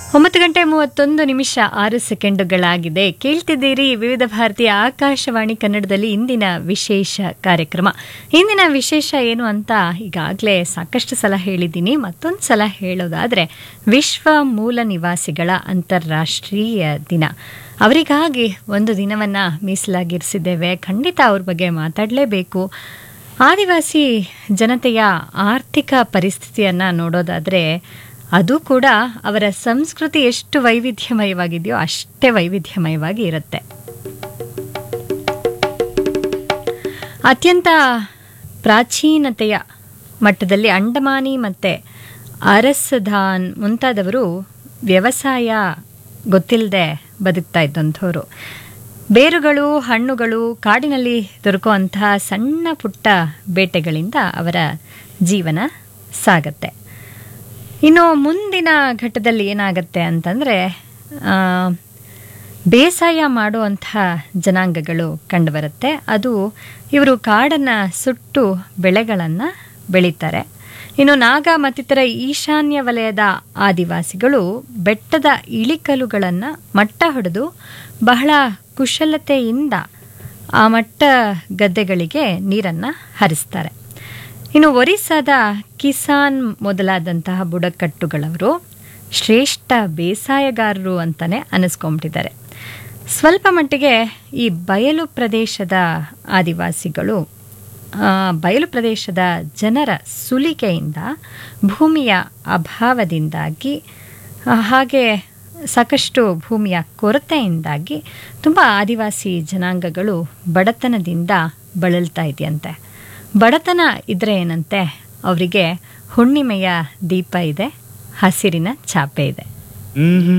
ಒಂಬತ್ತು ಗಂಟೆ ಮೂವತ್ತೊಂದು ನಿಮಿಷ ಆರು ಸೆಕೆಂಡುಗಳಾಗಿದೆ ಕೇಳ್ತಿದ್ದೀರಿ ವಿವಿಧ ಭಾರತೀಯ ಆಕಾಶವಾಣಿ ಕನ್ನಡದಲ್ಲಿ ಇಂದಿನ ವಿಶೇಷ ಕಾರ್ಯಕ್ರಮ ಇಂದಿನ ವಿಶೇಷ ಏನು ಅಂತ ಈಗಾಗಲೇ ಸಾಕಷ್ಟು ಸಲ ಹೇಳಿದ್ದೀನಿ ಮತ್ತೊಂದು ಸಲ ಹೇಳೋದಾದರೆ ವಿಶ್ವ ಮೂಲ ನಿವಾಸಿಗಳ ಅಂತಾರಾಷ್ಟ್ರೀಯ ದಿನ ಅವರಿಗಾಗಿ ಒಂದು ದಿನವನ್ನು ಮೀಸಲಾಗಿರಿಸಿದ್ದೇವೆ ಖಂಡಿತ ಅವ್ರ ಬಗ್ಗೆ ಮಾತಾಡಲೇಬೇಕು ಆದಿವಾಸಿ ಜನತೆಯ ಆರ್ಥಿಕ ಪರಿಸ್ಥಿತಿಯನ್ನು ನೋಡೋದಾದರೆ ಅದು ಕೂಡ ಅವರ ಸಂಸ್ಕೃತಿ ಎಷ್ಟು ವೈವಿಧ್ಯಮಯವಾಗಿದೆಯೋ ಅಷ್ಟೇ ವೈವಿಧ್ಯಮಯವಾಗಿ ಇರುತ್ತೆ ಅತ್ಯಂತ ಪ್ರಾಚೀನತೆಯ ಮಟ್ಟದಲ್ಲಿ ಅಂಡಮಾನಿ ಮತ್ತು ಅರಸಧಾನ್ ಮುಂತಾದವರು ವ್ಯವಸಾಯ ಗೊತ್ತಿಲ್ಲದೆ ಬದುಕ್ತಾ ಇದ್ದಂಥವ್ರು ಬೇರುಗಳು ಹಣ್ಣುಗಳು ಕಾಡಿನಲ್ಲಿ ದೊರಕುವಂತಹ ಸಣ್ಣ ಪುಟ್ಟ ಬೇಟೆಗಳಿಂದ ಅವರ ಜೀವನ ಸಾಗತ್ತೆ ಇನ್ನು ಮುಂದಿನ ಘಟ್ಟದಲ್ಲಿ ಏನಾಗತ್ತೆ ಅಂತಂದರೆ ಬೇಸಾಯ ಮಾಡುವಂಥ ಜನಾಂಗಗಳು ಕಂಡುಬರುತ್ತೆ ಅದು ಇವರು ಕಾಡನ್ನು ಸುಟ್ಟು ಬೆಳೆಗಳನ್ನು ಬೆಳೀತಾರೆ ಇನ್ನು ನಾಗ ಮತ್ತಿತರ ಈಶಾನ್ಯ ವಲಯದ ಆದಿವಾಸಿಗಳು ಬೆಟ್ಟದ ಇಳಿಕಲುಗಳನ್ನು ಮಟ್ಟ ಹೊಡೆದು ಬಹಳ ಕುಶಲತೆಯಿಂದ ಆ ಮಟ್ಟ ಗದ್ದೆಗಳಿಗೆ ನೀರನ್ನು ಹರಿಸ್ತಾರೆ ಇನ್ನು ಒರಿಸ್ಸಾದ ಕಿಸಾನ್ ಮೊದಲಾದಂತಹ ಬುಡಕಟ್ಟುಗಳವರು ಶ್ರೇಷ್ಠ ಬೇಸಾಯಗಾರರು ಅಂತಲೇ ಅನಿಸ್ಕೊಂಬಿಟ್ಟಿದ್ದಾರೆ ಸ್ವಲ್ಪ ಮಟ್ಟಿಗೆ ಈ ಬಯಲು ಪ್ರದೇಶದ ಆದಿವಾಸಿಗಳು ಬಯಲು ಪ್ರದೇಶದ ಜನರ ಸುಲಿಗೆಯಿಂದ ಭೂಮಿಯ ಅಭಾವದಿಂದಾಗಿ ಹಾಗೆ ಸಾಕಷ್ಟು ಭೂಮಿಯ ಕೊರತೆಯಿಂದಾಗಿ ತುಂಬ ಆದಿವಾಸಿ ಜನಾಂಗಗಳು ಬಡತನದಿಂದ ಬಳಲ್ತಾ ಇದೆಯಂತೆ ಬಡತನ ಇದ್ರೆ ಏನಂತೆ ಅವರಿಗೆ ಹುಣ್ಣಿಮೆಯ ದೀಪ ಇದೆ ಹಸಿರಿನ ಚಾಪೆ ಇದೆ